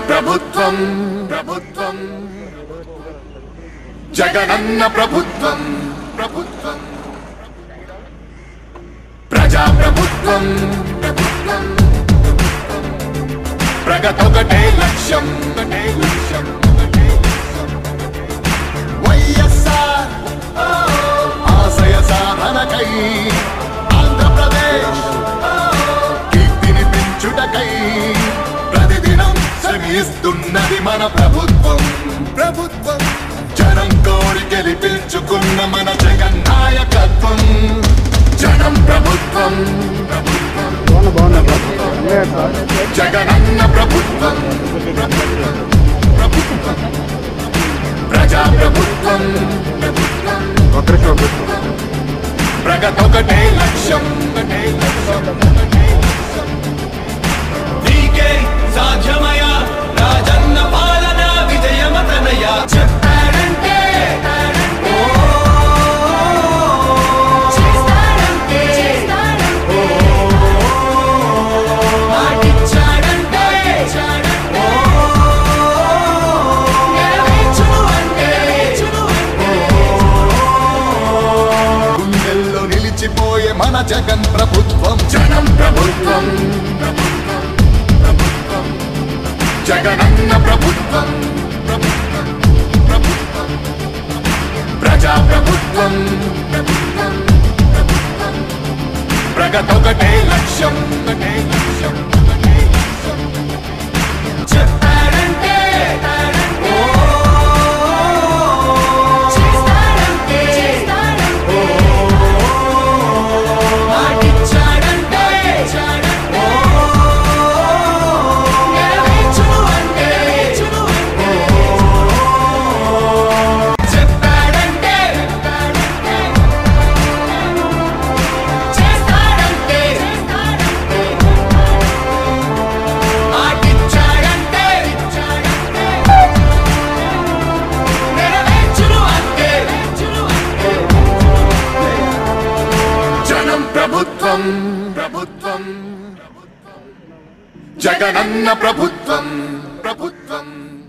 ప్రభుత్వం ప్రభుత్వం జగనన్న ప్రభుత్వం ప్రభుత్వం ప్రజా ప్రభుత్వం ప్రభుత్వం ప్రగతొకటే లక్ష్యం ఒకటే లక్ష్యం ఒకటే లక్ష్యం. వైఎస్ఆర్ ఆశయ సాధనకై ఆంధ్రప్రదేశ్ కీర్తిని పెంచుటకై ప్రతిదినం శ్రమిస్తున్నది మన ప్రభుత్వం ప్రభుత్వం జనం కోరి గెలిపించుకున్న మన జగన్ నాయకత్వం జనం ప్రభుత్వం ప్రభుత్వం జగనన్న ప్రభుత్వం ప్రభుత్వం ప్రభుత్వం ప్రజా ప్రభుత్వం ప్రభుత్వం ప్రగతొకటే లక్ష్యం ఒకటే లక్ష్యం ఒకటే లక్ష్యం నీకే సాధ్యమయ రాజన్న పాలన విజయమతనయ చెప్పాడంటే ఓ, చేస్తాడంటే చేస్తాడంటే మాటిచ్చాడంటే చాడంటే నెరవేర్చును అంటే నెరవేర్చును గుండెల్లో నిలిచిపోయే మన జగన్ ప్రభుత్వం జనం ప్రభుత్వం ప్రభుత్వం ప్రభుత్వం జగనన్న ప్రభుత్వం ప్రభుత్వం ప్రభుత్వం ప్రజా ప్రభుత్వం ప్రభుత్వం ప్రభుత్వం ప్రగతొకటే లక్ష్యం ఒకటే లక్ష్యం ఒకటే లక్ష్యం చెప్పాడంటే ఓ, చేస్తాడంటే చేస్తాడంటే మాటిచ్చాడంటే చాడంటే నెరవేర్చును అంటే నెరవేర్చును చెప్పాడంటే చేస్తాడంటే చేస్తాడంటే మాటిచ్చాడంటే నెరవేర్చును అంటే నెరవేర్చును జనం ప్రభుత్వం ప్రభుత్వం జగనన్న ప్రభుత్వం ప్రభుత్వం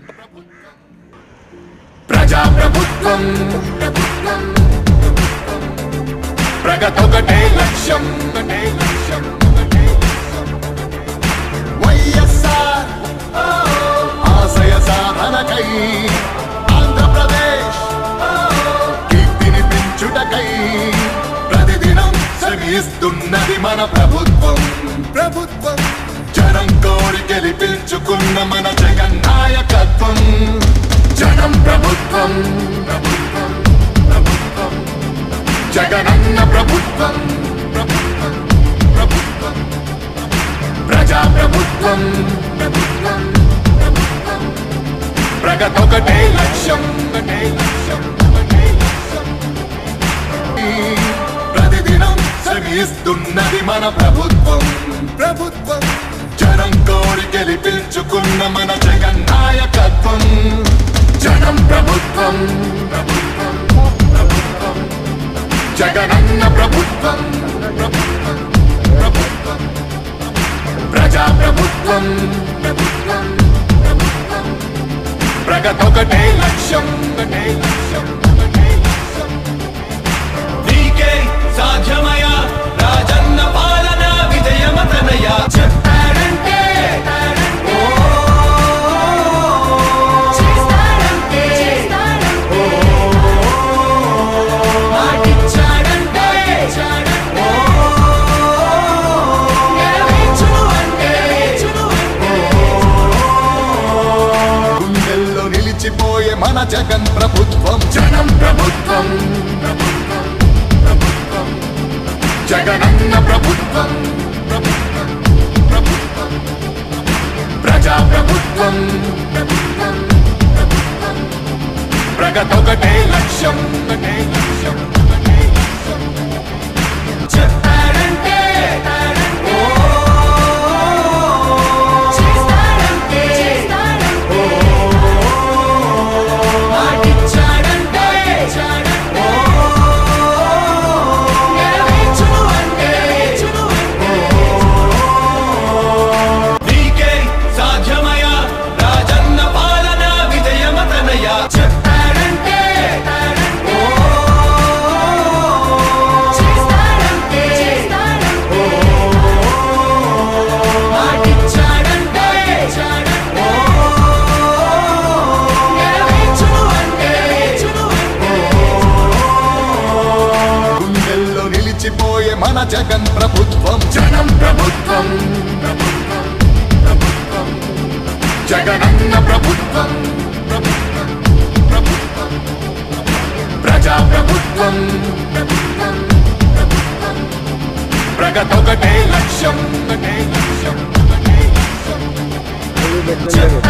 ప్రజా ప్రభుత్వం ప్రభుత్వం ప్రగతొకటే లక్ష్యం ఒకటే లక్ష్యం ఒకటే లక్ష్యం వైఎస్ఆర్ ఆశయ సాధనకై ఆంధ్రప్రదేశ్ కీర్తిని పెంచుటకై ప్రతిదినం శ్రమిస్తున్నది మన ప్రభుత్వం ప్రభుత్వం జనం కోరి గెలిపించుకున్న మన జగన్ నాయకత్వం జనం ప్రభుత్వం ప్రభుత్వం ప్రభుత్వం జగనన్న ప్రభుత్వం ప్రభుత్వం ప్రభుత్వం ప్రజా ప్రభుత్వం ప్రభుత్వం ప్రభుత్వం ప్రగతొకటే లక్ష్యం ఒకటే లక్ష్యం ఒకటే లక్ష్యం ప్రతిదినం శ్రమిస్తున్నది మన ప్రభుత్వం ప్రభుత్వం జనం కోరి గెలిపించుకున్న మన జగన్ నాయకత్వం జనం ప్రభుత్వం ప్రభుత్వం ప్రభుత్వం జగనన్న ప్రభుత్వం ప్రభుత్వం ప్రభుత్వం ప్రజా ప్రభుత్వం ప్రభుత్వం ప్రభుత్వం ప్రగతొకటే లక్ష్యం ఒకటే లక్ష్యం ఒకటే లక్ష్యం నీకే సాధ్యమయ రాజన్న పాలన విజయమతనయ చెప్పాడంటే ఓ, చేస్తాడంటే చేస్తాడంటే మాటిచ్చాడంటే చాడంటే నెరవేర్చును అంటే నెరవేర్చును గుండెల్లో నిలిచిపోయే మన జగన్ ప్రభుత్వం జనం ప్రభుత్వం ప్రభుత్వం ప్రభుత్వం జగనన్న ప్రభుత్వం ప్రభుత్వం ప్రభుత్వం ప్రజా ప్రభుత్వం ప్రభుత్వం ప్రభుత్వం ప్రగతొకటే లక్ష్యం ఒకటే లక్ష్యం ఒకటే లక్ష్యం చెప్పాడంటే ఓ, చేస్తాడంటే చేస్తాడంటే మాటిచ్చాడంటే చాడంటే నెరవేర్చును అంటే నెరవేర్చును నీకే సాధ్యమయ రాజ జగనన్న ప్రభుత్వం ప్రభుత్వం, ప్రభుత్వం. ప్రజా ప్రభుత్వం ప్రభుత్వం, ప్రభుత్వం. ప్రగతొకటే లక్ష్యం ఒకటే లక్ష్యం ఒకటే లక్ష్యం చెత్త